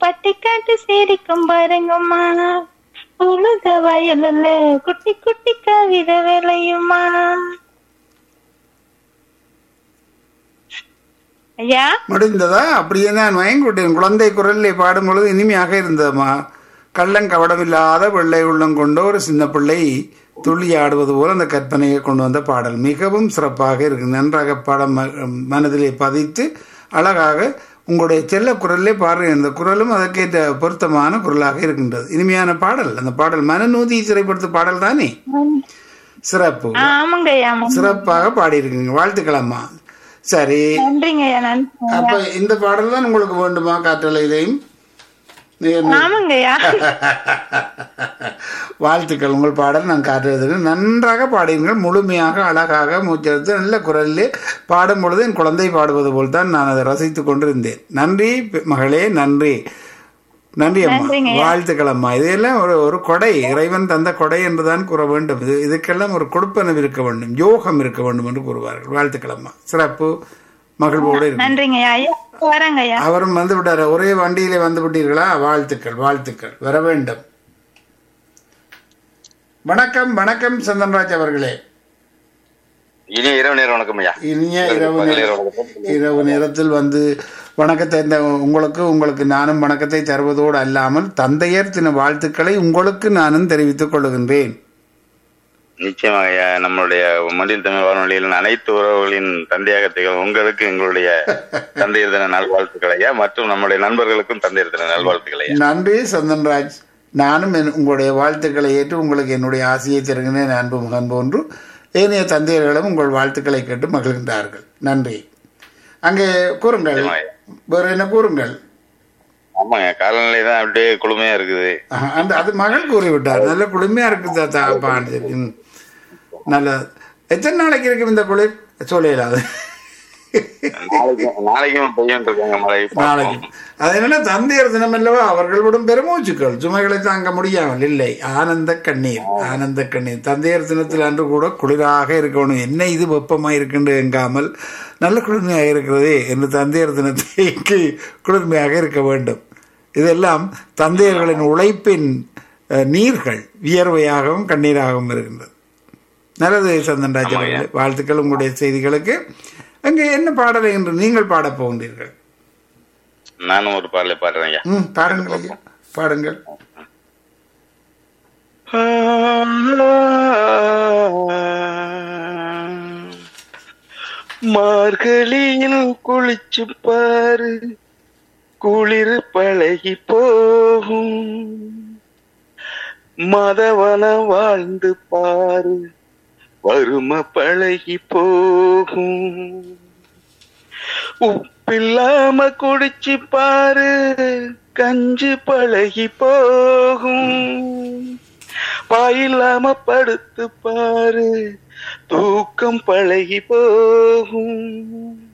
பட்டி காட்டு சிரிக்கும் பாருங்கம்மா உழுத வயலுல குட்டி குட்டி கவிதை விளையுமா ஐயா முடிந்ததா அப்படியே நான் மயங்கூட்டேன் குழந்தை குரலிலே பாடும் பொழுது இனிமையாக இருந்ததுமா கள்ளம் கவடமில்லாத வெள்ளை உள்ளம் கொண்ட ஒரு சின்ன பிள்ளை துள்ளி ஆடுவது போல அந்த கற்பனையை கொண்டு வந்த பாடல் மிகவும் சிறப்பாக இருக்கு நன்றாக பாடம் ம- மனதிலே பதித்து அழகாக உங்களுடைய செல்ல குரலிலே பாடுற அந்த குரலும் அதற்கேற்ற பொருத்தமான குரலாக இருக்கின்றது இனிமையான பாடல் அந்த பாடல் மனநூதி திரைப்படத்து பாடல் தானே சிறப்பு ஆ, ஆமாங்க ஐயா ஆமாங்க. சிறப்பாக பாடியிருக்கீங்க வாழ்த்துக்கலாமா சரி நன்றிங்க ஐயா நன்றி அப்ப இந்த பாடல் தான் உங்களுக்கு வேண்டுமா காற்றலையிலையும் நீங்க- ஆமாங்க ஐயா வாழ்த்துக்கள் உங்கள் பாடல் நான் காட்டுறதுக்கு நன்றாக பாடினீர்கள் முழுமையாக அழகாக மூச்செடுத்து நல்ல குரலிலே பாடும் பொழுது என் குழந்தை பாடுவது போல் தான் நான் அதை ரசித்துக் கொண்டிருந்தேன் நன்றி பெ- மகளே நன்றி நன்றி அம்மா நன்றிங்க. வாழ்த்துக்கள் அம்மா இதெல்லாம் ஒரு ஒரு கொடை இறைவன் தந்த கொடை என்றுதான் கூற வேண்டும் இது இதுக்கெல்லாம் ஒரு கொடுப்பனவு இருக்க வேண்டும் யோகம் இருக்க வேண்டும் என்று கூறுவார்கள் வாழ்த்துக்கள் அம்மா சிறப்பு மகிழ்வோடு இருக்கு நன்றிங்க ஐயா ஐயா வரேங்க ஐயா அவரும் வந்து விட்டார் ஒரே வண்டியிலே வந்து விட்டீர்களா வாழ்த்துக்கள் வாழ்த்துக்கள் வர வேண்டும் வணக்கம் வணக்கம் சந்தன்ராஜ் அவர்களே இனிய இரவு நேரம் வணக்கம் ஐயா இனிய இரவு பகல் நேர- இரவு வணக்கம். இரவு நேரத்தில் வந்து வணக்கத்தை இந்த உங்களுக்கு உங்களுக்கு நானும் வணக்கத்தை தருவதோடு அல்லாமல் தந்தையர் தின வாழ்த்துக்களை உங்களுக்கு நானும் தெரிவித்துக் கொள்கின்றேன் நிச்சயமாக ஐயா நம்மளுடைய மொழியில் தமிழ் வானொலியில் அனைத்து உறவுகளின் தந்தையாக திகழும் உங்களுக்கு எங்களுடைய தந்தையர் தின நல்வாழ்த்துக்கள் ஐயா மற்றும் நம்முடைய நண்பர்களுக்கும் தந்தையர் தின நல்வாழ்த்துக்கள் ஐயா நன்றி சந்தன்ராஜ் நானும் என்- உங்களுடைய வாழ்த்துக்களை ஏற்று உங்களுக்கு என்னுடைய ஆசையை தருகின்றேன் அன்பு முகன் போன்று ஏனைய தந்தையர்களும் உங்கள் வாழ்த்துக்களை கேட்டு மகிழ்கின்றார்கள் நன்றி அங்கே கூறுங்கள் நிச்சயமாக. வேறு என்ன கூறுங்கள் ஆமாங்க காலநிலை தான் அப்படியே குளுமையா இருக்குது ஆஹா, அந்த அது மகள் கூறிவிட்டார் நல்ல குளுமையா இருக்கு தாத்தா பாண்டு ம். நல்ல எத்தனை நாளைக்கு இருக்கும் இந்த குளிர் சொல்லலாது நாளைக்கும் நாளைக்கும் பெய்யும் இருக்காங்க மழை நாளைக்கு அது என்னன்னா தந்தையர் தினம் அல்லவா அவர்கள் விடும் பெருமூச்சுக்கள் சுமைகளை தாங்க முடியாமல் இல்லை ஆனந்த கண்ணீர் ஆனந்த கண்ணீர் தந்தையர் தினத்தில் அன்று கூட குளிராக இருக்கணும் என்ன இது வெப்பமாக இருக்குன்னு எங்காமல் நல்ல குளிர்மையாக இருக்கிறதே என்று தந்தையர் தினத்தைக்கு குளிர்மையாக இருக்க வேண்டும் இதெல்லாம் தந்தையர்களின் உழைப்பின் அஹ், நீர்கள் வியர்வையாகவும் கண்ணீராகவும் இருக்கின்றது நல்லது சந்தன்ராஜ் அவர்களே வாழ்த்துக்கள் உங்களுடைய செய்திகளுக்கு அங்கே என்ன பாடலை என்று நீங்கள் பாடப் போகின்றீர்கள் நானும் ஒரு பாடலை பாடுறேன் ஐயா ம் பாடுங்கள் ஐயா பாடுங்கள் மார்கழியில் குளிச்சு பாரு குளிர் பழகி போகும் மதவன வாழ்ந்து பாரு வறும பழகி போகும் உப்பில்லாம குடிச்சு பாரு கஞ்சி பழகி போகும் வாயில்லாம படுத்து பாரு தூக்கம் பழகி போகும்